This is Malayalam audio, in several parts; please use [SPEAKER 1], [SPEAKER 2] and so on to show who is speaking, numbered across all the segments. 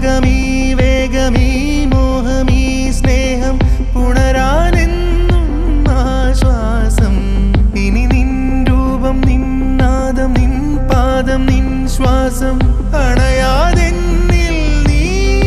[SPEAKER 1] ലോകമീ വേഗമീ മോഹമീ സ്നേഹം പുണരാനെന്നും ആശ്വാസം ഇനി നിൻ രൂപം നിന്നാദം നിൻ പാദം നിൻ ശ്വാസം അണയാതെന്നിൽ നീ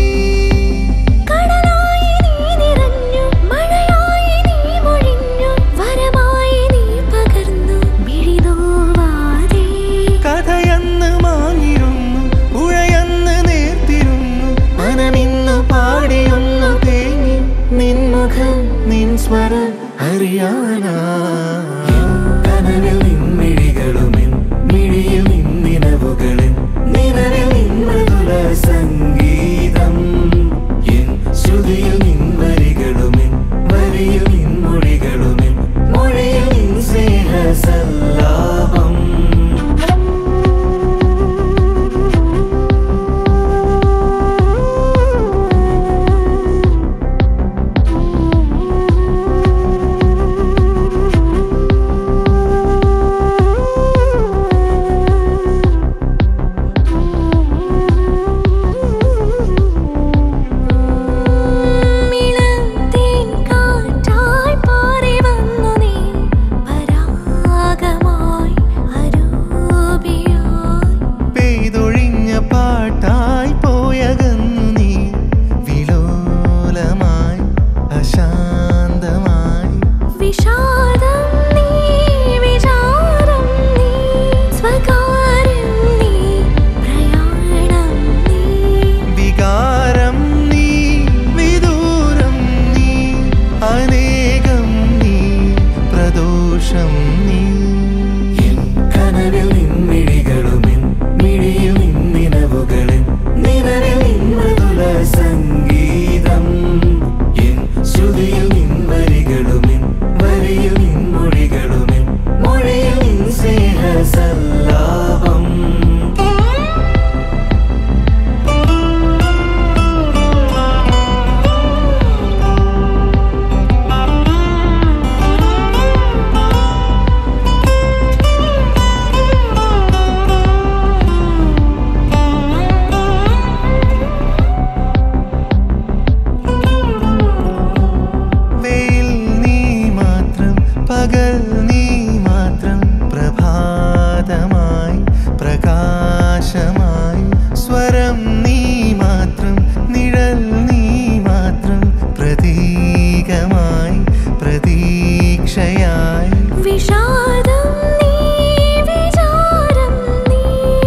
[SPEAKER 2] കടലായി നീ നിറഞ്ഞു മഴയായി നീ മൊഴിഞ്ഞു വരമായി നീ പകർന്നു മിഴിനോവാതെ
[SPEAKER 1] കഥയന്ന് മാഞ്ഞിരുന്നു പുഴയന്ന് നേർത്തിരുന്നു മനമിന്നു പാടിയൊന്നു തേങ്ങി നിൻമുഖം നിൻ സ്വരം അറിയാനാ കനവിൽ നിൻമിഴികളുമെൻ മിഴിയിൽ നിന്നിനവുകളിൻ നിലവിൽ നിൻ മൃദുല സംഗീതം എൻ ശ്രുതിയിൽ നിൻ വരികളുമെൻ വരിയിൽ നിൻ മൊഴികളുമെൻ മൊഴിയിൽ നിൻ സ്നേഹ സല്ലാപം
[SPEAKER 2] മിളത്തേൻ കാറ്റായി പാറി വന്നു നീ പരാഗമായി അരൂപിയായി
[SPEAKER 1] പെയ്തൊഴിഞ്ഞ പാട്ടായി പോയകന്നു നീ വിലോലമായി അശാന്തമായി
[SPEAKER 2] വിഷാദം നീ വിചാരം നീ സ്വകാര്യം നീ പ്രയാണം നീ
[SPEAKER 1] വികാരം നീ വിദൂരം നീ അനേകം നീ പ്രദോഷം നീ എൻ കനവിൽ നിൻമിഴികളുമെൻ മിഴിയിൽ നിന്നിനവുകളിൻ നിലവിൽ നിൻ മൃദുല സംഗീതം എൻ ശ്രുതിയിൽ നിൻ വരികളുമെൻ വരിയിൽ നിൻ മൊഴികളുമെൻ മൊഴിയിൽ നിൻ സ്നേഹ സല്ലാപം വെയിൽ നീ മാത്രം പകൽ നീ മാത്രം പ്രഭാതമായി പ്രകാശമായി സ്വരം നീ മാത്രം നിഴൽ നീ മാത്രം പ്രതീകമായി പ്രതീക്ഷയായി
[SPEAKER 2] വിഷാദം നീ വിചാരം നീ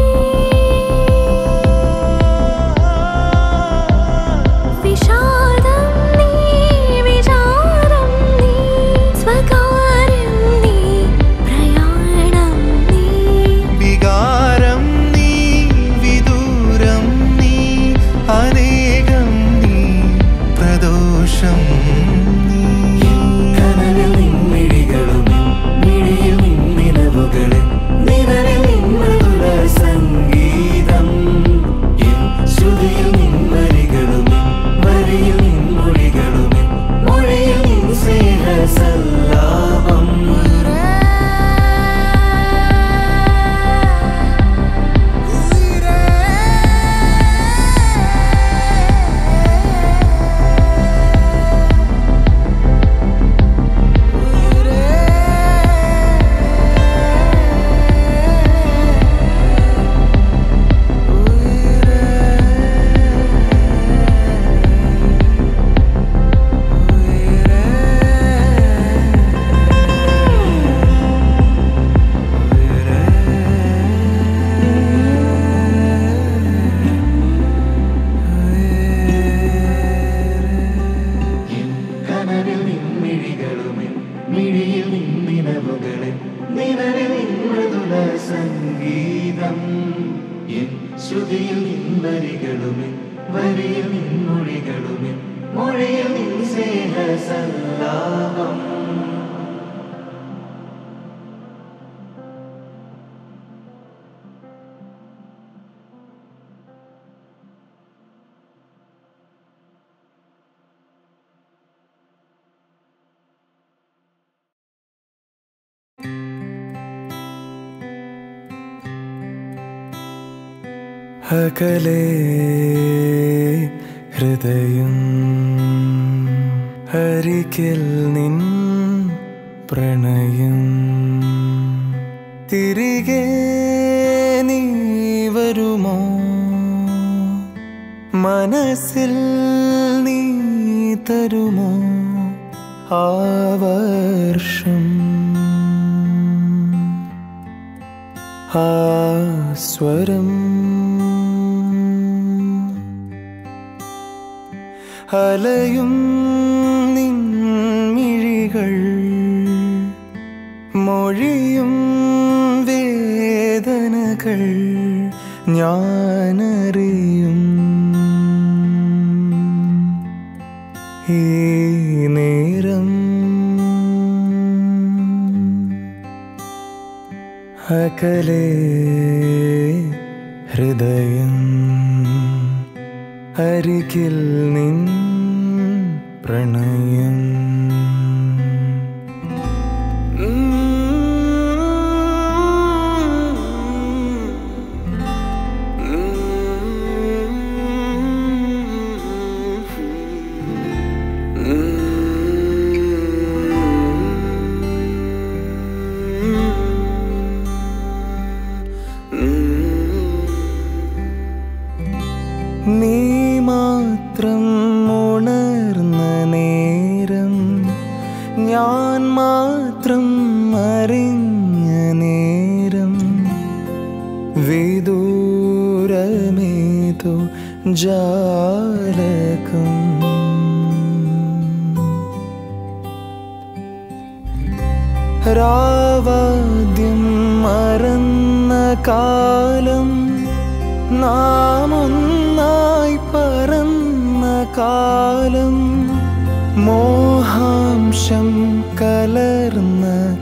[SPEAKER 2] വിഷാദം നീ വിചാരം നീ സ്വകാര്യം നീ പ്രയാണം നീ
[SPEAKER 1] വികാരം നീ വിദൂരം നീ അനേകം നീ പ്രദോഷം നീ കനവിൽ നിൻമിഴികളുമെൻ മിഴിയിൽ നിന്നിനവുകളിൻ നിലവിൽ നിൻ മൃദുല സംഗീതം എൻ ശ്രുതിയിൽ നിൻ വരികളുമെൻ വരിയിൽ നിൻ മൊഴികളുമെൻ മൊഴിയിൽ നിൻ സ്നേഹ സല്ലാപം കനവിൽ നിൻമിഴികളുമെൻ മിഴിയിൽ നിന്നിനവുകളിൻ നിലവിൽ നിൻ മൃദുല സംഗീതം എൻ ശ്രുതിയിൽ നിൻ വരികളുമെൻ വരിയിൽ നിൻ മൊഴികളുമെൻ മൊഴിയിൽ നിൻ സ്നേഹ സല്ലാപം അകലെ ഹൃദയം അരികിൽ നിൻ പ്രണയം തിരികെ നീ വരുമോ മനസ്സിൽ നീ തരുമോ ആ വർഷം ആ സ്വരം അലയും നിൻമിഴികൾ മൊഴിയും വേദനകൾ ഞാനറിയും ഈ നേരം അകലെ ഹൃദയം അരികിൽ നിൻ പ്രണയം നീ മാത്രം ഉണർന്ന നേരം ഞാൻ മാത്രം അറിഞ്ഞ നേരം വിദൂരമേതു ജാലകം രാവാദ്യം മറന്ന കാലം നാം ഒന്നായി പറന്ന കാലം മോഹാംശം കലർന്ന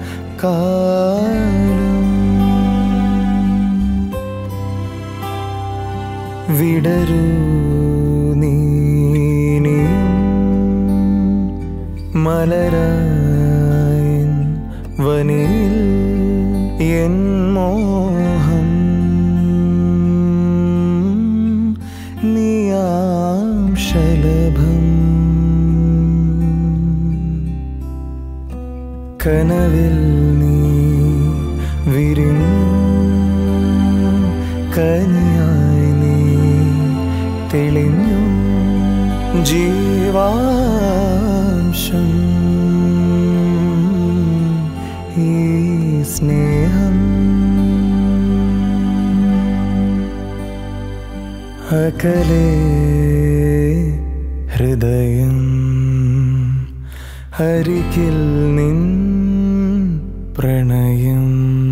[SPEAKER 1] കാലം വിടരൂ നീനിയും മലരായൻ വനിൽ എൻ മോഹം നീയാം ശലഭം കനവിൽ നീ വിരിഞ്ഞു കനിയായി നീ തെളിഞ്ഞു ജീവാംശം ഈ സ്നേഹം അകലെ ഹൃദയം അരികിൽ നിൻ പ്രണയം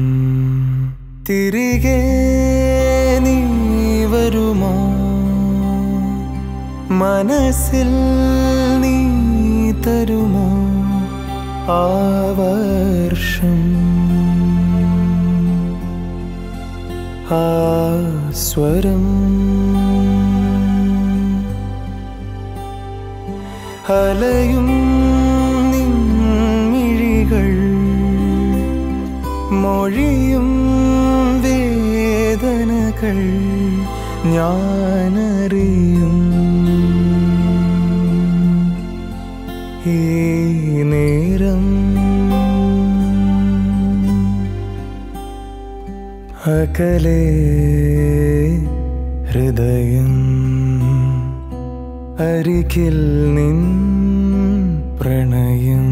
[SPEAKER 1] തിരികെ നീ വരുമോ മനസ്സിൽ നീ തരുമോ ആ വർഷം ആ സ്വരം അലയും നിൻമിഴികൾ മൊഴിയും വേദനകൾ ഞാനറിയും ഈ നേരം അകലെ ഹൃദയം അരികിൽ നിൻ പ്രണയം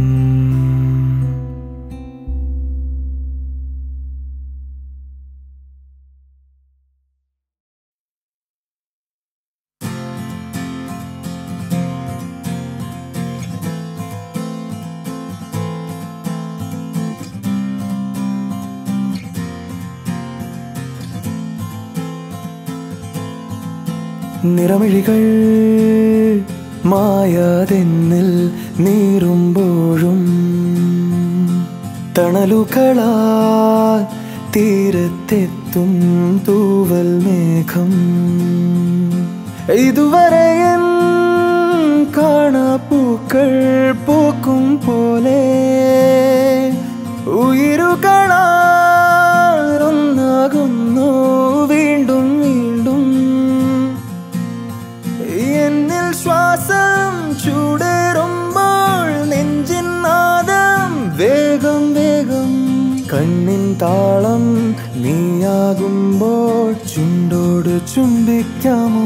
[SPEAKER 1] നിറമിഴികൾ മായാതെന്നിൽ നീറുമ്പോഴും തണലുകളാ തീരത്തെത്തും തൂവൽ മേഘം ഇതുവരെ എൻ കാണാപ്പൂക്കൾ പൂക്കും പോലെ ഉயிருകളാകുന്നു വീണ്ടും വീണ്ടും ചുണ്ടോട് ചുംബിക്കാമോ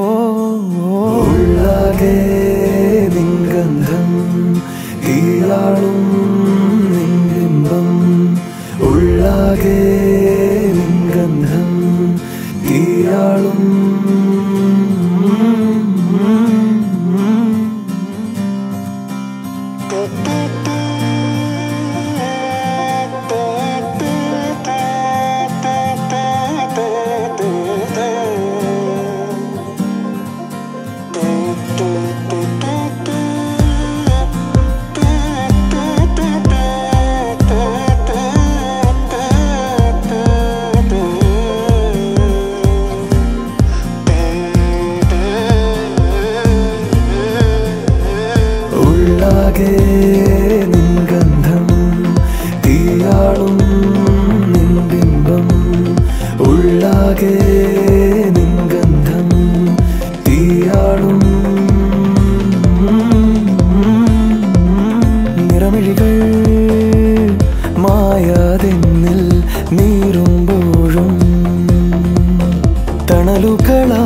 [SPEAKER 1] ഉള്ളാകെ നിൻഗന്ധം കീഴാളും നിൻബിംബം ഉള്ളാകെ നിൻഗന്ധം കീഴാളും ഉള്ളാകെ നിൻഗന്ധം തീയാളും നിൻബിംബം ഉള്ളാകെ നിൻഗന്ധം തീയാളും നിറമിഴികൾ മായാതെന്നിൽ നീറുമ്പോഴും തണലുകളാ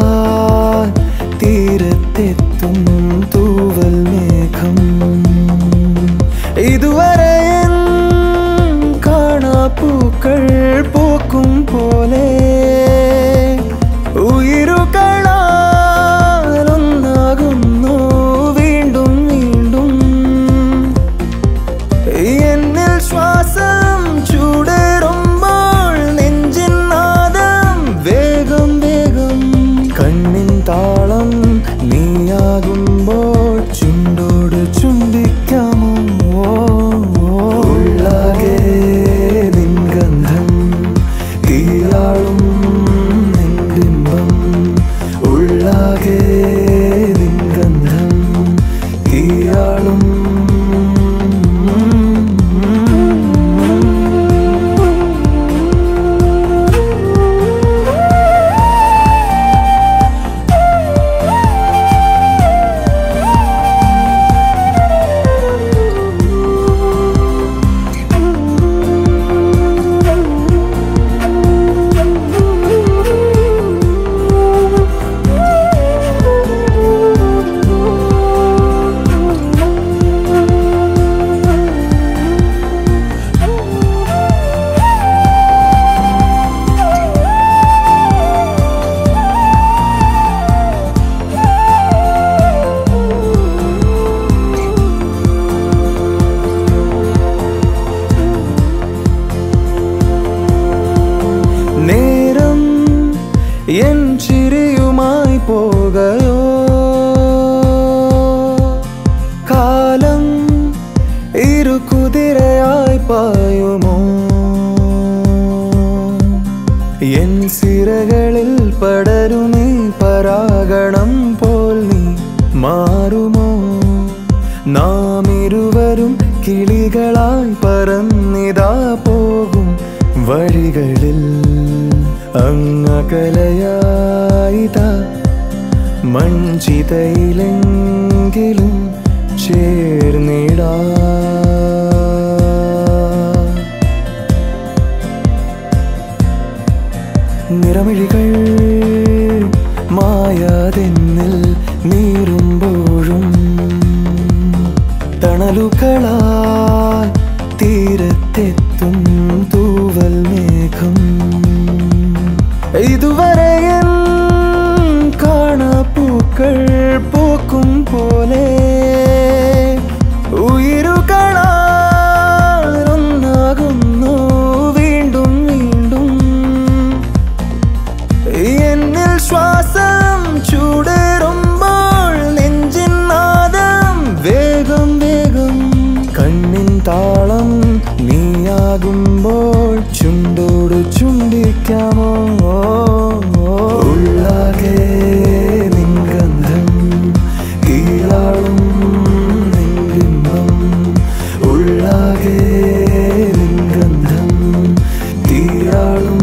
[SPEAKER 1] തീരത്തെത്തും തൂവൽ മേഘം ഇതുവരെ എൻ കാണാപ്പൂക്കൾ പൂക്കും പോലെ ഉயிருകളാലൊന്നാകുന്നു വീണ്ടും വീണ്ടും എന്നിൽ ശ്വാസം ചൂടേറുമ്പോൾ നെഞ്ചിൻ നാദം വേഗം വേഗം കണ്ണിൻ താളം നീയാകുമ്പോൾ ചുണ്ടോട് ചുംബിക്കാമോ ഉള്ളാകെ നിൻഗന്ധം തീയാളും നിൻബിംബം ഉള്ളാകെ നിൻഗന്ധം തീയാളും നേരം എൻ ചിരിയുമായി പോകയോ കാലം ഇരു കുതിരയായി പായുമോ എൻ സിരകളിൽ പടരുമീ പരാഗണം പോൽ നീ മാറുമോ നാം ഇരുവരും കിളികളായി പറന്നിതാ പോകും വഴികളിൽ അങ്ങകലയായിതാ മൺചിതയിലെങ്കിലും ചേർന്നിടാ നിറമിഴികൾ മായാതെന്നിൽ നീറുമ്പോഴും തണലുകളാൽ തീരത്തെത്തും തൂവൽ മേഘം ഇതുവരെ എൻ കാണാപ്പൂക്കൾ പൂക്കും പോലെ ഉயிருകളാലൊന്നാകുന്നു വീണ്ടും വീണ്ടും എന്നിൽ ശ്വാസം ചൂടേറുമ്പോൾ നെഞ്ചിൻ നാദം വേഗം വേഗം കണ്ണിൻ താളം നീയാകുമ്പോൾ ചുണ്ടോട് ചുംബിക്കാമോ ഉള്ളാകെ നിൻഗന്ധം കീഴാളും നിൻബിംബം ഉള്ളാകെ നിൻഗന്ധം തീരാളും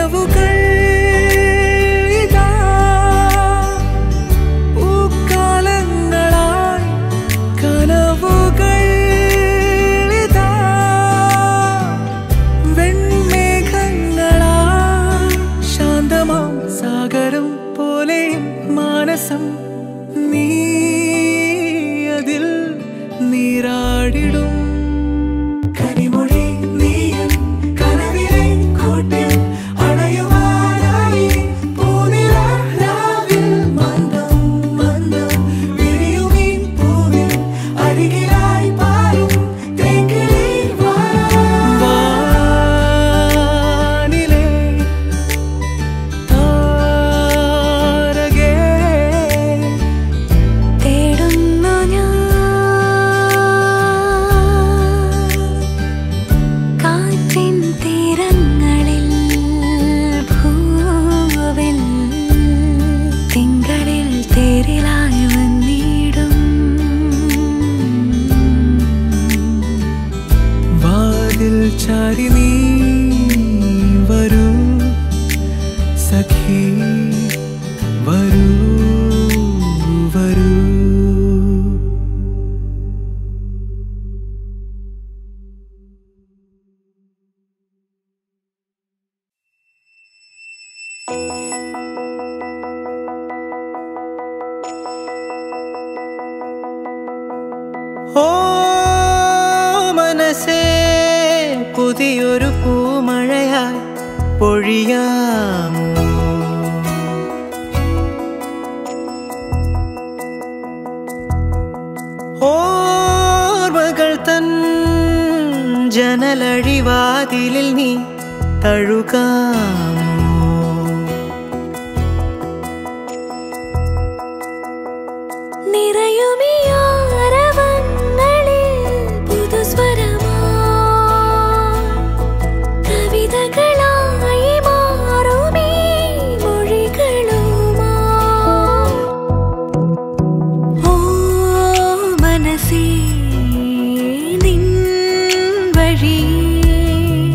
[SPEAKER 1] നിലവുകൾ ഇതാ പൂക്കാലങ്ങളായി കനവുകൾ ഇതാ വെൺമേഘങ്ങളായി ശാന്തമാം സാഗരം പോലെ മാനസം നീ അതിൽ നീരാടിടും കനിമൊഴി നീയും കനവിലെ കോട്ടിൽ അണയുവാനായി പൂനിലാവിൽ മന്ദം മന്ദം വിരിയുമീ പൂവിൽ അരികിലായി പാറും തേക്കിലേ വാനിലെ താരകേ
[SPEAKER 2] തേടുന്നു ഞാൻ കാറ്റിൻ തീരങ്ങളിൽ ഭൂവിൽ തിങ്കളിൽ തേരിലായി വന്നിടും
[SPEAKER 1] വാതിൽ ചാരി നീ വരൂ സഖി വരൂ വരൂ ഓ മനസ്സേ പുതിയൊരു പൂമഴയായി പൊഴിയാമോ ഓർമ്മകൾ തൻ ജനലഴിവാതിലിൽ നീ തഴുകാമോ
[SPEAKER 2] നിറയുമീ ആരവങ്ങളിൽ പുതുസ്വരമാ കവിതകളായി മാറുമീ മൊഴികളുമാ ഓ മനസ്സേ നിൻ വഴിയേ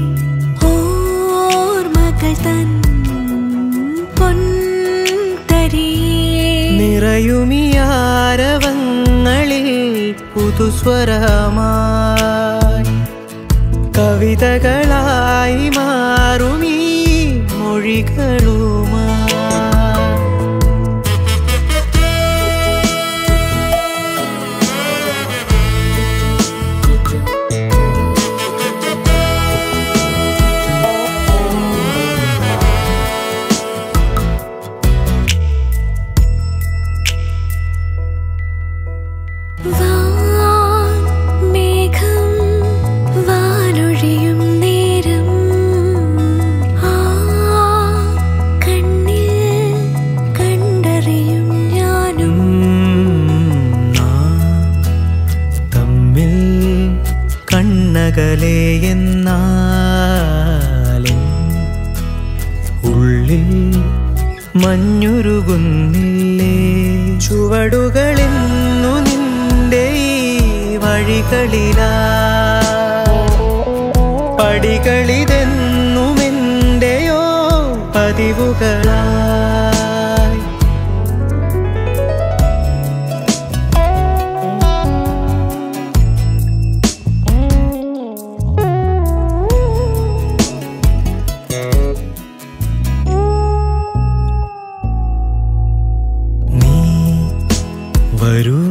[SPEAKER 2] ഓർമ്മകൾ തൻ പൊൻതരിയേ
[SPEAKER 1] നിറയുമിയാരവങ്ങളിൽ പുതുസ്വരമായി കവിതകളായി മാറുമീ മൊഴികളുമായി
[SPEAKER 2] വാൻ മേഘം വാനൊഴിയും നേരം ആ കണ്ണിൽ കണ്ടറിയും ഞാനും
[SPEAKER 1] നാം തമ്മിൽ കണ്ണകലെ എന്നാലും ഉള്ളിൽ മഞ്ഞുരുകുന്നില്ലേ ചുവടുകളിന്നു നിന്റെ ഈ വഴികളിലാ പടികളിതെന്നുമെന്റെയോ പതിവുകളായി നീ വരൂ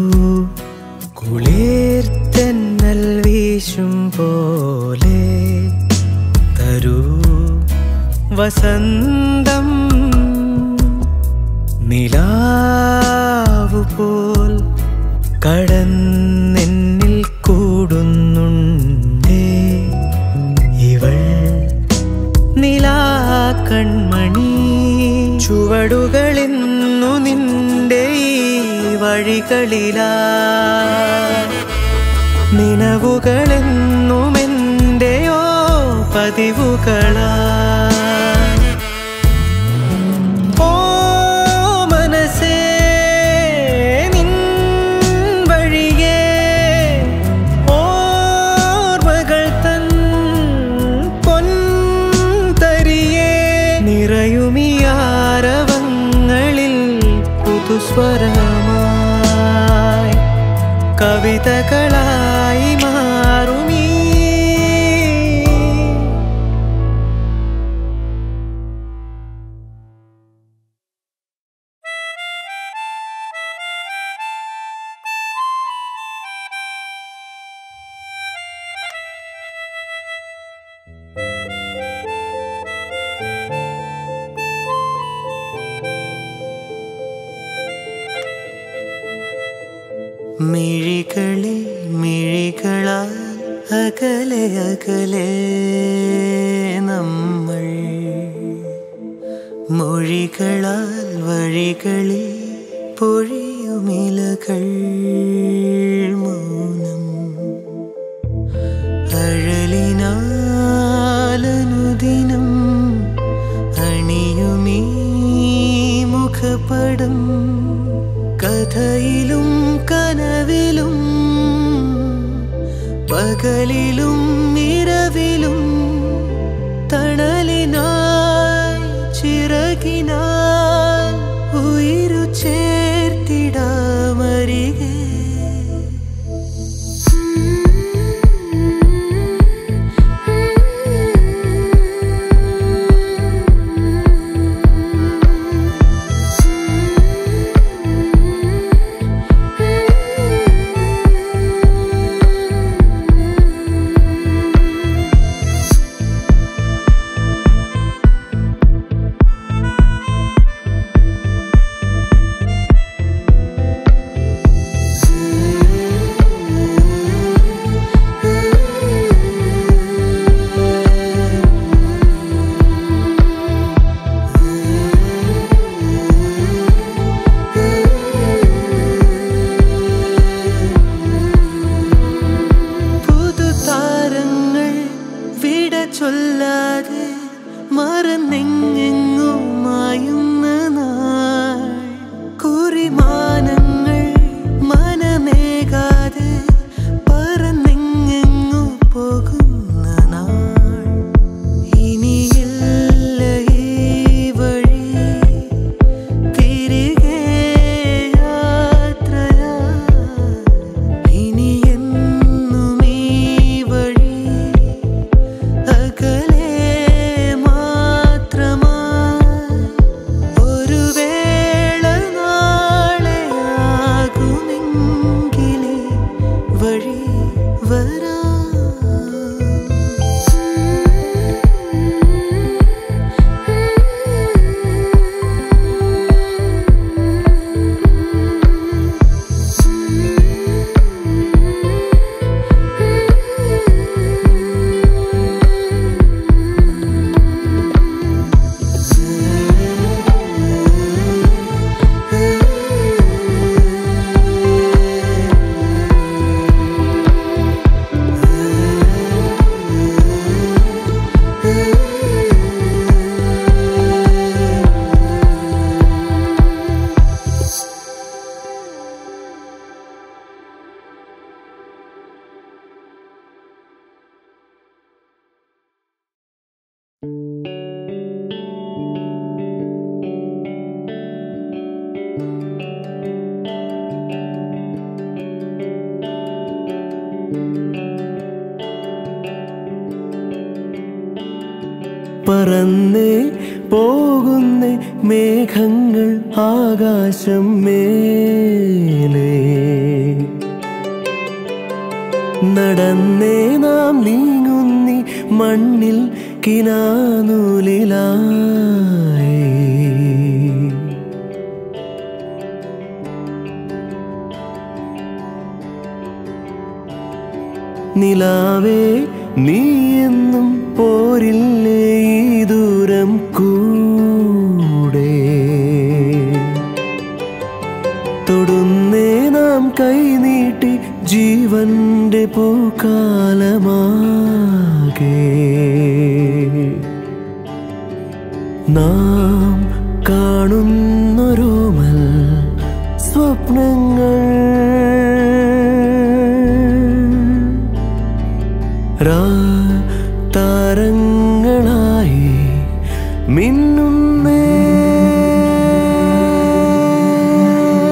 [SPEAKER 1] കുളിർത്തന്നൽ വീശും പോലെ തരൂ വസന്തം നിലാവു പോൽ കടന്നെന്നിൽ കൂടുന്നുണ്ടേ ഇവൾ നിലാക്കൺമണി ചുവടുകളിന്നു നിന്റെ ഈ വഴികളിലാ നിലവുകളെന്നുമെന്റെയോ പതിവുകളാ ഓ മനസ്സേ നിൻ വഴിയേ ഓർമ്മകൾ തൻ പൊൻതരിയേ സ്വരമായി കവിതകളായി മാറുമീ മിഴികളിൽ മിഴികളാൽ അകലെ അകലെ നമ്മൾ മൊഴികളാൽ വഴികളിൽ പൊഴിയുമിലകൾ മൗനം അഴലിനാലനുദിനം അണിയുമീ മുഖപടം കഥയിലും കനവിലും പകലിലും ഇരവിലും തണലിനായി ചിറകിനാൽ ഉയിരു ചേർത്തിടാമരികെ പുതുതാരങ്ങൾ വിട ചൊല്ലാതെ മറന്നെങ്ങെങ്ങോ മായുന്ന നാൾ കുറിമാനങ്ങൾ മനമേകാതെ പറന്നെങ്ങെങ്ങോ പോകുന്ന നാൾ ഇനിയില്ല ഈ വഴി തിരികെ യാത്രയാ ഇനി എന്നും ഈ വഴി അകലെ മാത്രമായി ഒരു വേള നാളെ ആകുമെങ്കിലേ വഴി വരാം പറന്നേ പോകുന്നേ മേഘങ്ങൾ ആകാശം മേലേ നടന്നേ നാം നീങ്ങുന്നി മണ്ണിൽ കിനാനൂലിലായി നിലാവേ നീ എന്നും പോരില്ലേ ഈ ദൂരം കൂടെ തൊടുന്നേ നാം കൈനീട്ടി ജീവന്റെ പൂക്കാലമാകെ നാം കാണുന്നൊരോമൽ സ്വപ്നങ്ങൾ രാ താരങ്ങളായി മിന്നുന്നേ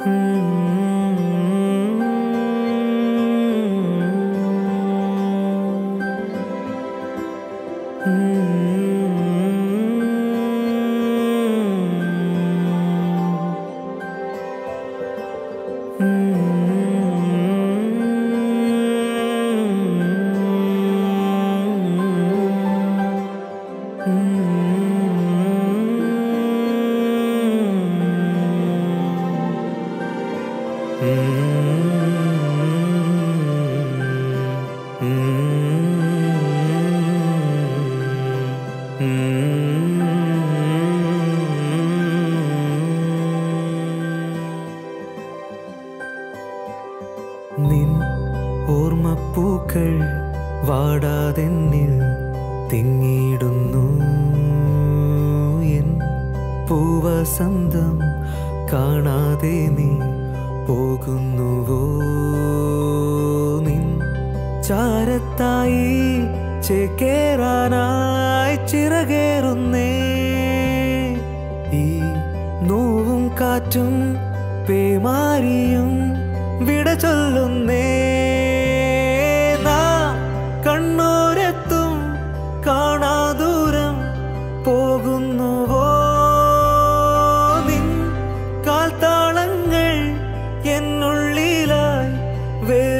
[SPEAKER 1] നിൻ ഓർമ്മപ്പൂക്കൾ വാടാതെന്നിൽ തിങ്ങിയിടുന്നു എൻ പൂവസന്തം കാണാതെ നീ പോകുന്നുവോ നിൻ ചാരത്തായി ചേക്കേറാനായി ചിറകേറുന്നേ ഈ നോവും കാറ്റും പേമാരിയും വിട ചൊല്ലുന്നേ നാം കണ്ണോരെത്തും കാണാദൂരം പോകുന്നുവോ നിൻ കാൽത്താളങ്ങൾ എന്നുള്ളിലായി വേ